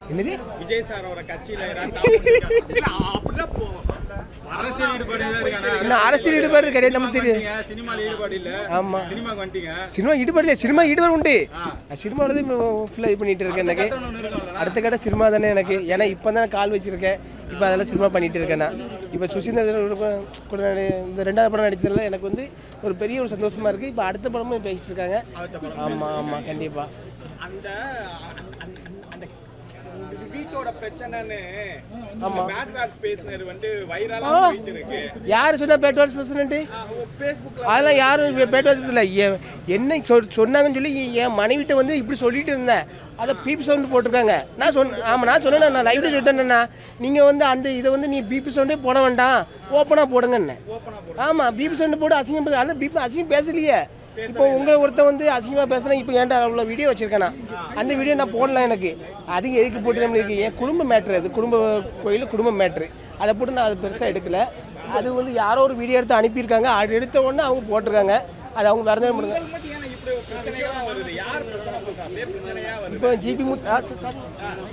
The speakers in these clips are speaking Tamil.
என்னது விஜய் சாரோட கட்சியில ஏதாவது தாமதம் இல்ல, அப்படிதான் போவோம் அரசியல் ஈடுபாடு தான் இருக்கானே இன்னும் அரசியல் ஈடுபாடு கிடையாது நமக்கு தெரியும் சினிமால ஈடுபாடு இல்ல ஆமா சினிமாக்கு வந்துட்டீங்க சினிமா ஈடுபாடு இல்லை சினிமா ஈடுபாடு உண்டு சினிமாவில் தான் ஃபுல்லாக இது பண்ணிட்டு இருக்கேன் எனக்கு ஒண்ணு இருக்கும்ல அடுத்த கடை சினிமா தானே எனக்கு ஏன்னா இப்போ தான் கால் வச்சிருக்கேன் இப்போ அதெல்லாம் சினிமா பண்ணிட்டு இருக்கேன் நான் இப்போ சுசீந்திர கூட நடி- இந்த ரெண்டாவது படம் நடிச்சதுல எனக்கு வந்து ஒரு பெரிய ஒரு சந்தோஷமா இருக்கு இப்போ அடுத்த படமும் பேசிட்டு இருக்காங்க ஆமாம் ஆமாம் கண்டிப்பாக அந்த அந்த- அந்த- அந்த வீட்டோட பிரச்சனைன்னு ஆமா. பேட் வேர்ட்ஸ் பேசினது வந்து வைரலா ஆ. போயிட்டு இருக்கு யார் சொன்னா பேட்வாட்ஸ் பிரசிடென்ட்டு ஃபேஸ்புக்ல அதெல்லாம் யாரும் பேட்வாட்ஸ் இல்லை எ- என்ன சொல் சொன்னாங்கன்னு சொல்லி என் மனைவிட்ட வந்து இப்படி சொல்லிட்டு இருந்தேன் அதை பீப் சவுண்டு போட்டிருக்காங்க நான் சொன்ன ஆமாம் நான் சொன்னேன் நான் லைவ்ல சொல்லிட்டேன்னா நீங்கள் வந்து அந்த இதை வந்து நீ பீப் சவுண்டே போட வேண்டாம் ஓப்பனாக போடுங்கன்னு ஆமாம் பீப் சவுண்டு போட்டு அசிங்கம் பேச அந்த பீப் அசிங்கம் பேசலையே இப்போ உங்களை ஒருத்தன் வந்து அசிங்கமாக பேசுனா இப்போ ஏன்டா அவ்வளோ வீடியோ வச்சிருக்கேன் நான் அந்த வீடியோ நான் போடலாம் எனக்கு அது எதுக்கு போட்டு நம்மளுக்கு என் குடும்ப மேட்ரு அது குடும்ப கோயில் குடும்ப மேட்ரு அதை போட்டு நான் அது பெருசாக எடுக்கல அது வந்து யாரோ ஒரு வீடியோ எடுத்து அனுப்பியிருக்காங்க அது எடுத்த உடனே அவங்க போட்டிருக்காங்க அது அவங்க வேறு பண்ணுங்க மட்டும் ஏன்னா இப்படி ஒரு பிரச்சனைகளா வருது யார் பிரச்சனை பண்றா? அப்படியே பிரச்சனையா வருது இப்போ ஜிபி முத் ஆ, சரி, சரி.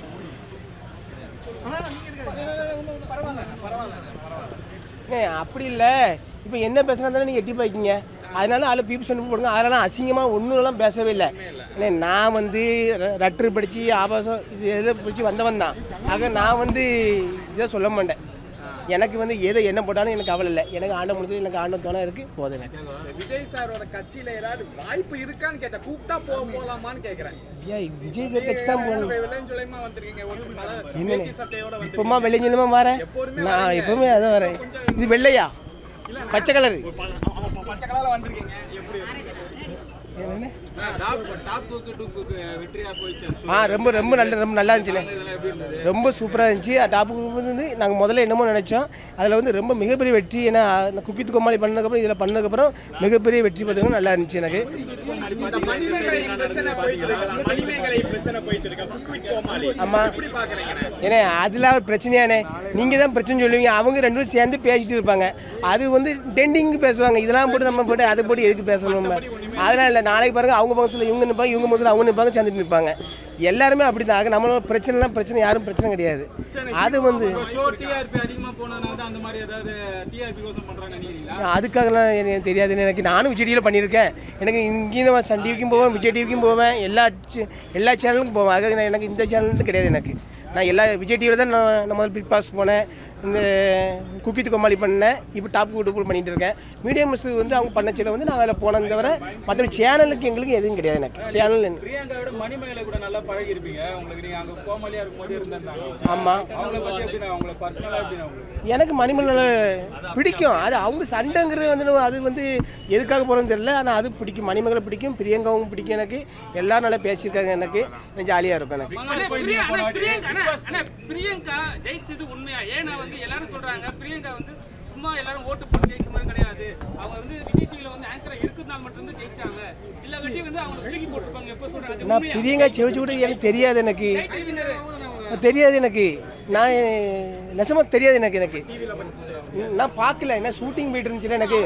ஏ அப்படி இல்லை இப்போ என்ன பேசுனா தானே நீங்கள் எட்டி பாய்க்கிங்க அதனால அதில் பீப்ஸ் ஒன்று போடுங்க அதெல்லாம் அசிங்கமாக ஒன்றுலாம் பேசவே இல்லை ஏன்னா நான் வந்து ர- ரட்ரு படித்து ஆபாசம் இது எதில் படித்து வந்தவன் தான் ஆக நான் வந்து இதை சொல்ல மாட்டேன் எனக்கு வந்து எதை என்ன போட்டாலும் எனக்கு கவலை இல்லை எனக்கு ஆண்ட முடிஞ்சது எனக்கு ஆண்ட துணை இருக்குது போதும் எனக்கு விஜய் சாரோட கட்சியில ஏதாவது வாய்ப்பு இருக்கான்னு கேட்டேன் கூப்பிட்டா போ போலாமான்னு கேக்குறேன் ஏன் விஜய் சார் கட்சி தான் போகணும் விளைஞ்சுலைமா வந்திருக்கீங்க ஒரு மல என்னண்ணே? வேட்டி சட்டையோட வந்து இப்போமா வெள்ளைஞ்சலுமா வரேன் நான் எப்பவுமே அதான் வரேன் இது வெள்ளையா பச்சை கலரு பச்சை கலர்ல வந்திருக்கீங்க எப்படி இருக்கு? என்னண்ணே? டாப் டாப் தூக்கு டூப்புக்கு வெற்றியா போயிடுச்சு ஆ ரொம்ப ரொம்ப நல்ல ரொம்ப நல்லா இருந்துச்சுண்ணே இதெல்லாம் எப்படி இருந்தது ரொம்ப சூப்பராக இருந்துச்சு டாப்புக்கு வந்து நாங்கள் முதல்ல என்னமோ நினச்சோம் அதில் வந்து ரொம்ப மிகப்பெரிய வெற்றி ஏன்னா நான் குக்கித்து கோமாளி பண்ணதுக்கப்புறம் இதில் பண்ணதுக்கப்புறம் மிகப்பெரிய வெற்றி பார்த்தீங்கன்னா நல்லா இருந்துச்சு எனக்கு இந்த மணிமேகலை பிரச்சனை போயிட்டு இருக்கலாம் மணிமேகலை பிரச்சனை போயிட்டு இருக்கா குக்வித் கோமாளி ஆமா. எப்படி பாக்குறீங்க ஏன்னா அதெல்லாம் ஒரு பிரச்சனையானே நீங்கள் தான் பிரச்சனை சொல்லுவீங்க அவங்க ரெண்டு பேரும் சேர்ந்து பேசிட்டு இருப்பாங்க அது வந்து டெண்டிங்கு பேசுவாங்க இதெல்லாம் போட்டு நம்ம போட்டு அதை போட்டு எதுக்கு பேசணும் நம்ம அதெல்லாம் இல்லை நாளைக்கு பாருங்க அவங்க பக்கத்தில் இவங்க நிற்பாங்க இவங்க பக்கத்தில் அவங்க நிற்பாங்க சேர்ந்துட்டு நிற்பாங்க எல்லாருமே அப்படி தான் நம்மளோட பிரச்சனைலாம் பிரச்சனை யாரும் பிரச்சனை கிடையாது அது வந்து ஷோ டிஆர்பி அதிகமா போனதுனால தான் அந்த மாதிரி ஏதாவது டிஆர்பி கோசம் பண்றாங்க நினைக்கிறீங்களா அதுக்காகலாம் எனக்கு தெரியாதுன்னு எனக்கு நானும் விஜய் டிவியில் பண்ணியிருக்கேன் எனக்கு இங்கேயும் நான் சன் டிவிக்கும் போவேன் விஜய் டிவிக்கும் போவேன் எல்லா சி- எல்லா சேனலுக்கும் போவேன் அதுக்காக நான் எனக்கு இந்த சேனல்னு கிடையாது எனக்கு நான் எல்லா விஜய் டிவியில் தான் நான் நான் முதல்ல பிக் பாஸ் போனேன் இந்த குக்கித்து கோமாளி பண்ணேன் இப்போ டாப் கூட்டு பண்ணிட்டு இருக்கேன் மீடியம் மிஸ் வந்து அவங்க பண்ண சேனல் வந்து நான் அதில் போனதை தவிர மற்ற சேனலுக்கு எங்களுக்கு எதுவும் கிடையாது எனக்கு சேனல் பிரியங்காவோட மணிமேகலை கூட நல்லா பழகி இருப்பீங்க உங்களுக்கு நீங்க அங்க கோமாளியா இருக்கும்போது இருந்தாங்க ஆமாம் அவங்கள பத்தி எப்படி அவங்கள பர்சனலா எப்படி உங்களுக்கு எனக்கு மணிமலை பிடிக்கும் அது அவங்க சண்டைங்கிறது வந்து நம்ம அது வந்து எதுக்காக போகிறோன்னு தெரியல ஆனால் அது பிடிக்கும் மணிமகளை பிடிக்கும் பிரியங்காவும் பிடிக்கும் எனக்கு எல்லாரும் நல்லா பேசியிருக்காங்க எனக்கு ஜாலியாக இருக்கும் எனக்கு ஆனா பிரியா- ஆனா பிரியங்கா ஆனா- ஆனா பிரியங்கா ஜெயிச்சது உண்மையா ஏன்னா வந்து எல்லாரும் சொல்றாங்க பிரியங்கா வந்து சும்மா எல்லாரும் ஓட்டு போட்டு ஜெயிச்ச மாதிரி கிடையாது அவங்க வந்து விஜய் டிவில வந்து ஆங்கரா இருக்கிறதுனால மட்டும்தான் ஜெயிச்சாங்க இல்ல கட்டி வந்து அவங்க தூக்கி போட்டுருப்பாங்க எப்போ சொல்றாங்க அது நான் உண்மையா? பிரியங்கா செவிச்சு கூட எனக்கு தெரியாது எனக்கு டைட்டில் winner. தெரியாது எனக்கு நான் நெசமாக தெரியாது எனக்கு எனக்கு நான் பார்க்கல என்ன ஷூட்டிங் போயிட்டு இருந்துச்சுல எனக்கு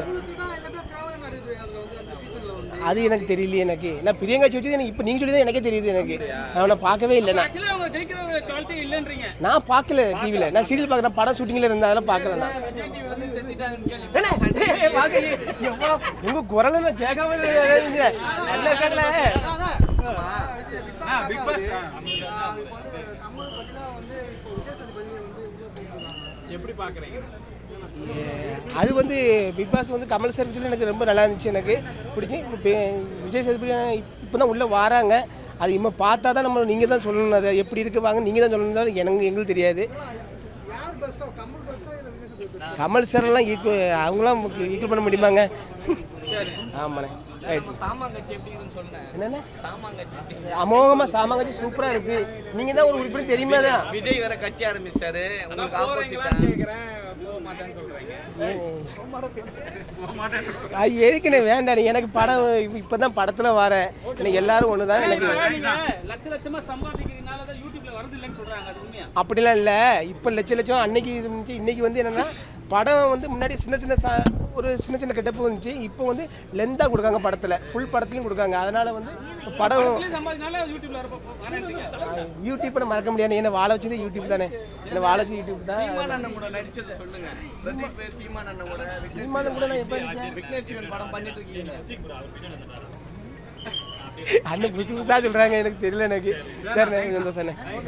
அது எனக்கு தெரியலையே எனக்கு நான் பிரியங்கா செவிச்சு எனக்கு இப்போ நீங்கள் சொல்லி தான் எனக்கே தெரியுது எனக்கு நான் நான் பார்க்கவே இல்லை நான் ஆக்சுவலா அவங்க ஜெயிக்கிற குவாலிட்டி இல்லன்றீங்க நான் பார்க்கல டிவியில் நான் சீரியல் பார்க்குறேன் படம் ஷூட்டிங்கில் இருந்தா அதெல்லாம் பார்க்கல நான் என்ன? ஏய், ஏய், பார்க்கலையே. எவ்வளோ உங்க குரலை நான் கேட்காம இருந்தேன். நல்லா இருக்காங்களே பிக் பாஸ் எப்படி பாக்குறீங்க அது வந்து பிக் பாஸ் வந்து கமல் சார் வச்சு எனக்கு ரொம்ப நல்லா இருந்துச்சு எனக்கு பிடிச்சி இப்போ பே- விஜய் சேதுபதி இப்போ தான் உள்ளே வராங்க அது இம்மா பார்த்தா தான் நம்ம நீங்கள் தான் சொல்லணும் அதை எப்படி இருக்கு வாங்க நீங்கள் தான் சொல்லணும் தான் எனக்கு எங்களுக்கு தெரியாது கமல் சார்லாம் ஈக்குவல் அவங்களாம் ஈக்குவல் பண்ண முடியுமாங்க ஆமாண்ணே ரைட் சாமாங்கச்சி எப்படி இருக்குன்னு சொன்னேன் என்னண்ணே சாமாங்கச்சி அமோகமாக சாமாங்கச்சி சூப்பராக இருக்கு நீங்கள் தான் ஒரு உறுப்பினர் தெரியுமா தான் விஜய் வேற கட்சி ஆரம்பிச்சாரு உங்களுக்கு ஆப்போசிட்டா போறீங்களான்னு கேக்குறேன் போக மாட்டேன்னு சொல்றீங்க அது எதுக்குண்ணே வேண்டாம் எனக்கு படம் இப்போ தான் படத்தில் வரேன் எனக்கு எல்லாரும் ஒன்று தான் எனக்கு இப்ப நீங்க லட்ச லட்சமா சம்பாதிக்கிறதுனால தான் யூடியூப்ல வரது இல்லைன்னு சொல்றாங்க அது உண்மையா அப்படிலாம் இல்லை இப்போ லட்ச லட்சம் அன்னைக்கு இருந்துச்சு இன்னைக்கு வந்து என்னன்னா படம் வந்து முன்னாடி சின்ன சின்ன சா ஒரு சின்ன சின்ன கெட்டப்பு வந்துச்சு இப்போ வந்து லென்த்தாக கொடுக்காங்க படத்தில் ஃபுல் படத்துலையும் கொடுக்காங்க அதனால் வந்து படம் படத்துலயும் சம்பாதினால யூடியூப்ல வரப்போ யூடியூப்பை நான் மறக்க முடியாது என்ன வாழ வச்சது யூடியூப் தானே என்ன வாழ வச்சது யூடியூப் தான் சீமான் அண்ணன் கூட நடிச்சதை சொல்லுங்க பிரதீப் சீமான் அண்ணன் கூட விக்னேஷ் சினிமாவில் கூட நான் எப்போ இருந்துச்சேன் விக்னேஷ் சிவன் படம் பண்ணிட்டு இருக்கீங்க அண்ணன் புதுசு புதுசாக சொல்கிறாங்க எனக்கு தெரியல எனக்கு சரி சந்தோஷம்